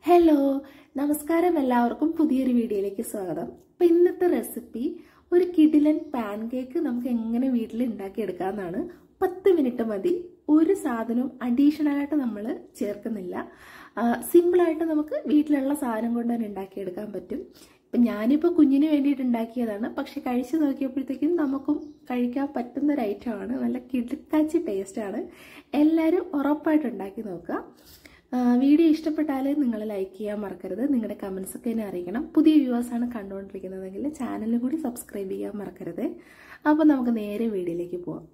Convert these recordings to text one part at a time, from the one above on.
hello നമസ്കാരം എല്ലാവർക്കും പുതിയൊരു വീഡിയോയിലേക്ക് സ്വാഗതം അപ്പം ഇന്നത്തെ റെസിപ്പി ഒരു കിടിലൻ പാൻ കേക്ക് നമുക്ക് എങ്ങനെ വീട്ടിൽ ഉണ്ടാക്കിയെടുക്കാമെന്നാണ് പത്ത് മിനിറ്റ് മതി ഒരു സാധനവും അഡീഷണൽ ആയിട്ട് നമ്മൾ ചേർക്കുന്നില്ല സിമ്പിളായിട്ട് നമുക്ക് വീട്ടിലുള്ള സാധനം കൊണ്ട് തന്നെ ഉണ്ടാക്കിയെടുക്കാൻ പറ്റും ഇപ്പം ഞാനിപ്പോൾ കുഞ്ഞിന് വേണ്ടിയിട്ട് ഉണ്ടാക്കിയതാണ് പക്ഷെ കഴിച്ചു നോക്കിയപ്പോഴത്തേക്കും നമുക്കും കഴിക്കാൻ പറ്റുന്ന ഒരു ഐറ്റമാണ് നല്ല കിടുക്കാച്ചി ടേസ്റ്റാണ് എല്ലാവരും ഉറപ്പായിട്ട് ഉണ്ടാക്കി നോക്കുക വീഡിയോ ഇഷ്ടപ്പെട്ടാൽ നിങ്ങൾ ലൈക്ക് ചെയ്യാൻ മറക്കരുത് നിങ്ങളുടെ കമൻസ് ഒക്കെ എന്നെ അറിയിക്കണം പുതിയ വ്യൂവേഴ്സാണ് കണ്ടുകൊണ്ടിരിക്കുന്നതെങ്കിൽ ചാനലും കൂടി സബ്സ്ക്രൈബ് ചെയ്യാൻ മറക്കരുത് അപ്പോൾ നമുക്ക് നേരെ വീഡിയോയിലേക്ക് പോവാം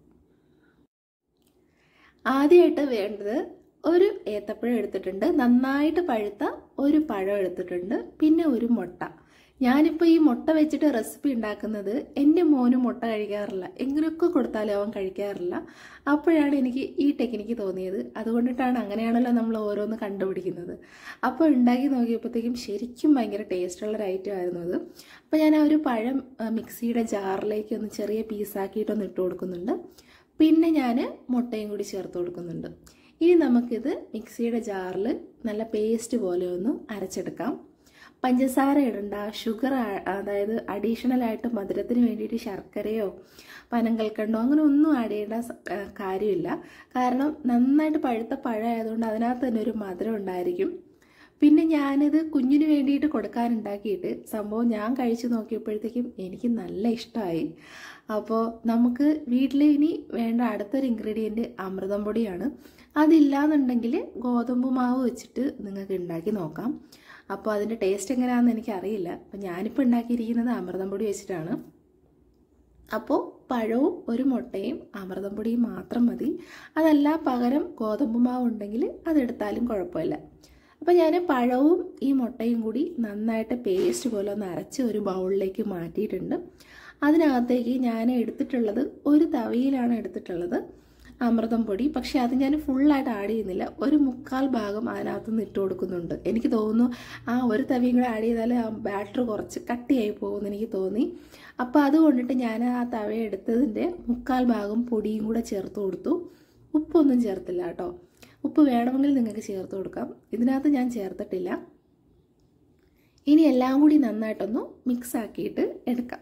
ആദ്യമായിട്ട് വേണ്ടത് ഒരു ഏത്തപ്പഴം എടുത്തിട്ടുണ്ട് നന്നായിട്ട് പഴുത്ത ഒരു പഴം എടുത്തിട്ടുണ്ട് പിന്നെ ഒരു മുട്ട ഞാനിപ്പോൾ ഈ മുട്ട വെച്ചിട്ട് റെസിപ്പി ഉണ്ടാക്കുന്നത് എൻ്റെ മോന് മുട്ട കഴിക്കാറില്ല എങ്ങനെയൊക്കെ കൊടുത്താലും അവൻ കഴിക്കാറില്ല അപ്പോഴാണ് എനിക്ക് ഈ ടെക്നിക്ക് തോന്നിയത് അതുകൊണ്ടിട്ടാണ് അങ്ങനെയാണല്ലോ നമ്മൾ ഓരോന്ന് കണ്ടുപിടിക്കുന്നത് അപ്പോൾ ഉണ്ടാക്കി നോക്കിയപ്പോഴത്തേക്കും ശരിക്കും ഭയങ്കര ടേസ്റ്റുള്ള ഒരു ഐറ്റം ആയിരുന്നു അത് അപ്പോൾ ഞാൻ ആ ഒരു പഴം മിക്സിയുടെ ജാറിലേക്ക് ഒന്ന് ചെറിയ പീസാക്കിയിട്ടൊന്ന് ഇട്ട് കൊടുക്കുന്നുണ്ട് പിന്നെ ഞാൻ മുട്ടയും കൂടി ചേർത്ത് കൊടുക്കുന്നുണ്ട് ഇനി നമുക്കിത് മിക്സിയുടെ ജാറിൽ നല്ല പേസ്റ്റ് പോലെ ഒന്ന് അരച്ചെടുക്കാം പഞ്ചസാര ഇടണ്ട ഷുഗർ അതായത് അഡീഷണൽ ആയിട്ട് മധുരത്തിന് വേണ്ടിയിട്ട് ശർക്കരയോ പനങ്കൽക്കണ്ടോ അങ്ങനെ ഒന്നും ആഡ് ചെയ്യേണ്ട കാര്യമില്ല കാരണം നന്നായിട്ട് പഴുത്ത പഴമായതുകൊണ്ട് അതിനകത്ത് തന്നെ ഒരു മധുരം ഉണ്ടായിരിക്കും പിന്നെ ഞാനിത് കുഞ്ഞിന് വേണ്ടിയിട്ട് കൊടുക്കാനുണ്ടാക്കിയിട്ട് സംഭവം ഞാൻ കഴിച്ചു നോക്കിയപ്പോഴത്തേക്കും എനിക്ക് നല്ല ഇഷ്ടമായി അപ്പോൾ നമുക്ക് വീട്ടിൽ ഇനി വേണ്ട അടുത്തൊരു ഇൻഗ്രീഡിയൻറ്റ് അമൃതം പൊടിയാണ് അതില്ലാന്നുണ്ടെങ്കിൽ ഗോതമ്പ് മാവ് വെച്ചിട്ട് നിങ്ങൾക്ക് ഉണ്ടാക്കി നോക്കാം അപ്പോൾ അതിൻ്റെ ടേസ്റ്റ് എങ്ങനെയാണെന്ന് എനിക്കറിയില്ല അപ്പോൾ ഞാനിപ്പോൾ ഉണ്ടാക്കിയിരിക്കുന്നത് അമൃതം പൊടി വെച്ചിട്ടാണ് അപ്പോൾ പഴവും ഒരു മുട്ടയും അമൃതം പൊടിയും മാത്രം മതി അതല്ല പകരം ഗോതമ്പ് മാവ് ഉണ്ടെങ്കിൽ അതെടുത്താലും കുഴപ്പമില്ല അപ്പോൾ ഞാൻ പഴവും ഈ മുട്ടയും കൂടി നന്നായിട്ട് പേസ്റ്റ് പോലെ ഒന്ന് അരച്ച് ഒരു ബൗളിലേക്ക് മാറ്റിയിട്ടുണ്ട് അതിനകത്തേക്ക് ഞാൻ എടുത്തിട്ടുള്ളത് ഒരു തവിയിലാണ് എടുത്തിട്ടുള്ളത് അമൃതം പൊടി പക്ഷേ അത് ഞാൻ ഫുള്ളായിട്ട് ആഡ് ചെയ്യുന്നില്ല ഒരു മുക്കാൽ ഭാഗം അതിനകത്ത് നിന്ന് ഇട്ട് കൊടുക്കുന്നുണ്ട് എനിക്ക് തോന്നുന്നു ആ ഒരു തവിയും കൂടെ ആഡ് ചെയ്താൽ ആ ബാറ്റർ കുറച്ച് കട്ടിയായി പോകുമെന്ന് എനിക്ക് തോന്നി അപ്പോൾ അതുകൊണ്ടിട്ട് ഞാൻ ആ തവ എടുത്തതിൻ്റെ മുക്കാൽ ഭാഗം പൊടിയും കൂടെ ചേർത്ത് കൊടുത്തു ഉപ്പൊന്നും ചേർത്തില്ല കേട്ടോ ഉപ്പ് വേണമെങ്കിൽ നിങ്ങൾക്ക് ചേർത്ത് കൊടുക്കാം ഇതിനകത്ത് ഞാൻ ചേർത്തിട്ടില്ല ഇനി എല്ലാം കൂടി നന്നായിട്ടൊന്ന് മിക്സ് ആക്കിയിട്ട് എടുക്കാം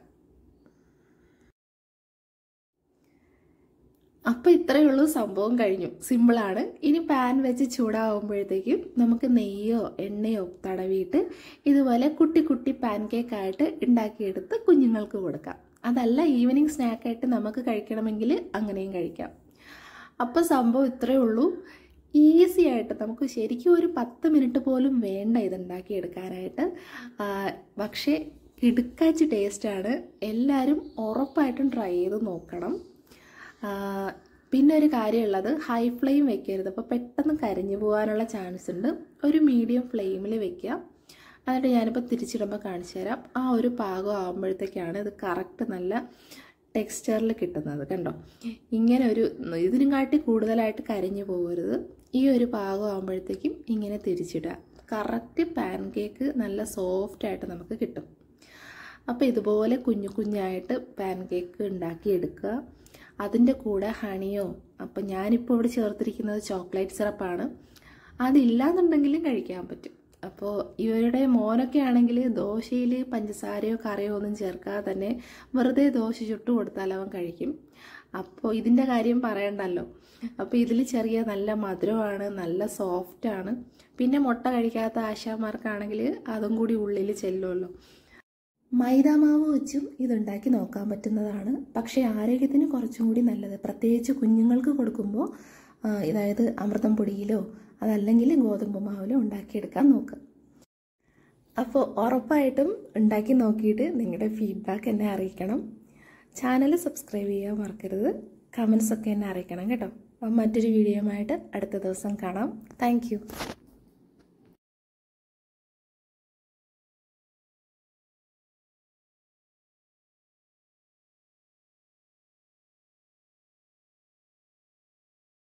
അപ്പോൾ ഇത്രയേ ഉള്ളൂ സംഭവം കഴിഞ്ഞു സിമ്പിളാണ് ഇനി പാൻ വെച്ച് ചൂടാവുമ്പോഴത്തേക്കും നമുക്ക് നെയ്യോ എണ്ണയോ തടവിയിട്ട് ഇതുപോലെ കുട്ടി കുട്ടി പാൻ കേക്കായിട്ട് ഉണ്ടാക്കിയെടുത്ത് കുഞ്ഞുങ്ങൾക്ക് കൊടുക്കാം അതല്ല ഈവനിങ് സ്നാക്കായിട്ട് നമുക്ക് കഴിക്കണമെങ്കിൽ അങ്ങനെയും കഴിക്കാം അപ്പോൾ സംഭവം ഇത്രയേ ഉള്ളൂ ഈസി ആയിട്ട് നമുക്ക് ശരിക്കും ഒരു പത്ത് മിനിറ്റ് പോലും വേണ്ട ഇത് ഉണ്ടാക്കിയെടുക്കാനായിട്ട് പക്ഷേ കിടുക്കാച്ച് ടേസ്റ്റാണ് എല്ലാവരും ഉറപ്പായിട്ടും ട്രൈ ചെയ്ത് നോക്കണം പിന്നെ ഒരു കാര്യമുള്ളത് ഹൈ ഫ്ലെയിം വെക്കരുത് അപ്പോൾ പെട്ടെന്ന് കരിഞ്ഞു പോകാനുള്ള ചാൻസ് ഉണ്ട് ഒരു മീഡിയം ഫ്ലെയിമിൽ വെക്കുക എന്നിട്ട് ഞാനിപ്പോൾ തിരിച്ചിടുമ്പോൾ കാണിച്ചു തരാം ആ ഒരു പാകം ആകുമ്പോഴത്തേക്കാണ് ഇത് കറക്റ്റ് നല്ല ടെക്സ്ചറിൽ കിട്ടുന്നത് കണ്ടോ ഇങ്ങനെ ഒരു ഇതിനും കാട്ടി കൂടുതലായിട്ട് കരിഞ്ഞു പോകരുത് ഈ ഒരു പാകം ആകുമ്പോഴത്തേക്കും ഇങ്ങനെ തിരിച്ചിടുക കറക്റ്റ് പാൻ കേക്ക് നല്ല സോഫ്റ്റായിട്ട് നമുക്ക് കിട്ടും അപ്പോൾ ഇതുപോലെ കുഞ്ഞു കുഞ്ഞായിട്ട് പാൻ കേക്ക് ഉണ്ടാക്കിയെടുക്കുക അതിൻ്റെ കൂടെ ഹണിയോ അപ്പം ഞാനിപ്പോൾ ഇവിടെ ചേർത്തിരിക്കുന്നത് ചോക്ലേറ്റ് സിറപ്പാണ് അതില്ലാന്നുണ്ടെങ്കിലും കഴിക്കാൻ പറ്റും അപ്പോൾ ഇവരുടെ മോനൊക്കെ ആണെങ്കിൽ ദോശയിൽ പഞ്ചസാരയോ കറിയോ ഒന്നും ചേർക്കാതെ തന്നെ വെറുതെ ദോശ ചുട്ടു കൊടുത്താൽ അവൻ കഴിക്കും അപ്പോൾ ഇതിൻ്റെ കാര്യം പറയണ്ടല്ലോ അപ്പോൾ ഇതിൽ ചെറിയ നല്ല മധുരമാണ് നല്ല സോഫ്റ്റാണ് പിന്നെ മുട്ട കഴിക്കാത്ത ആശാമാർക്കാണെങ്കിൽ അതും കൂടി ഉള്ളിൽ ചെല്ലുമല്ലോ മൈദാമാവ് വെച്ചും ഇതുണ്ടാക്കി നോക്കാൻ പറ്റുന്നതാണ് പക്ഷേ ആരോഗ്യത്തിന് കുറച്ചും കൂടി നല്ലത് പ്രത്യേകിച്ച് കുഞ്ഞുങ്ങൾക്ക് കൊടുക്കുമ്പോൾ അതായത് അമൃതം പൊടിയിലോ അതല്ലെങ്കിൽ ഗോതമ്പ് മാവിലോ ഉണ്ടാക്കിയെടുക്കാൻ നോക്കുക അപ്പോൾ ഉറപ്പായിട്ടും ഉണ്ടാക്കി നോക്കിയിട്ട് നിങ്ങളുടെ ഫീഡ്ബാക്ക് എന്നെ അറിയിക്കണം ചാനൽ സബ്സ്ക്രൈബ് ചെയ്യാൻ മറക്കരുത് കമൻസ് ഒക്കെ എന്നെ അറിയിക്കണം കേട്ടോ അപ്പം മറ്റൊരു വീഡിയോയുമായിട്ട് അടുത്ത ദിവസം കാണാം താങ്ക്